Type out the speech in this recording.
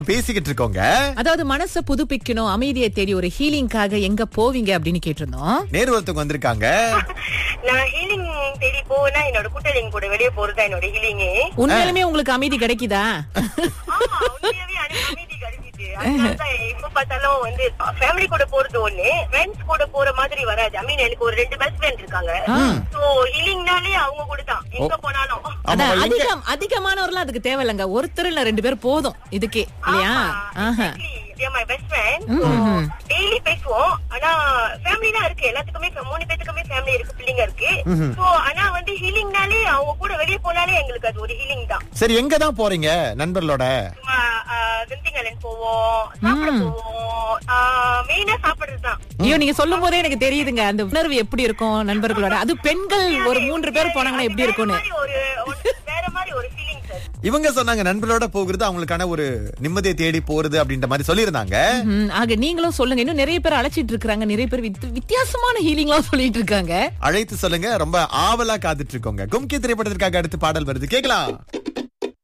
பேசிக்கிட்டு இருக்கோங்க அதாவது மனசை புதுப்பிக்கணும் அமைதியை தேடி ஒரு ஹீலிங்காக எங்க போவீங்க அப்படின்னு கேட்டிருந்தோம் நேரு ஒருத்தவங்க வந்திருக்காங்க நான் ஹீலிங் தேடி போனா என்னோட கூட்டலிங்க கூட வெளியே போறதா என்னோட ஹீலிங்கே உண்மையிலுமே உங்களுக்கு அமைதி கிடைக்குதா ஆமா உண்மையாவே எனக்கு அமைதி கிடைக்குது அதனாலதான் எப்ப பார்த்தாலும் வந்து ஃபேமிலி கூட போறது ஒண்ணு ஃப்ரெண்ட்ஸ் கூட போற மாதிரி வராது ஐ மீன் எனக்கு ஒரு ரெண்டு பெஸ்ட் ஃப்ரெண்ட் இருக்காங்க சோ ஹீலிங்னாலே அவங்க கூட தான் எங்க போனாலும் ஆமா அதான் எங்க அதிகம் அதிகமானவர்லாம் அதுக்கு தேவையில்லைங்க ஒருத்தர் இல்ல ரெண்டு பேர் போதும் இதுக்கே இல்லையா ஆஹா. மை பெஸ்ட் ஃப்ரெண்ட் டெய்லி பேசுவோம் ஆனா ஃபேமிலி தான் இருக்கு எல்லாத்துக்குமே மூணு பேத்துக்குமே ஃபேமிலி இருக்கு பிள்ளைங்க இருக்கு சோ ஆனா வந்து ஹீலிங்னாலே அவங்க கூட வெளியே போனாலே எங்களுக்கு அது ஒரு ஹீலிங் தான் சரி எங்க தான் போறீங்க நண்பர்களோட சும்மா வெந்திங்கலன் போவோம் சாப்பிட போவோம் மெயினா சாப்பிடுறது தான் ஐயோ நீங்க சொல்லும் போதே எனக்கு தெரியுதுங்க அந்த உணர்வு எப்படி இருக்கும் நண்பர்களோட அது பெண்கள் ஒரு மூன்று பேர் போனாங்கன்னா எப்படி இருக்கும்னு ஒரு ஒரு- வேற மாதிரி ஒரு ஃபீலிங் சார் இவங்க சொன்னாங்க நண்பர்களோட போகிறது அவங்களுக்கான ஒரு நிம்மதியை தேடி போறது அப்படின்ற மாதிரி சொல்லியிருந்தாங்க ம், ஆக நீங்களும் சொல்லுங்க இன்னும் நிறைய பேர் அழைச்சிட்டு இருக்காங்க நிறைய பேர் வித்- வித்தியாசமான ஹீலிங்லாம் சொல்லிட்டு இருக்காங்க அழைத்து சொல்லுங்க ரொம்ப ஆவலா காத்துட்டு இருக்கோங்க கும்கி திரைப்படத்திற்காக அடுத்து பாடல் வருது கேக்கலாம்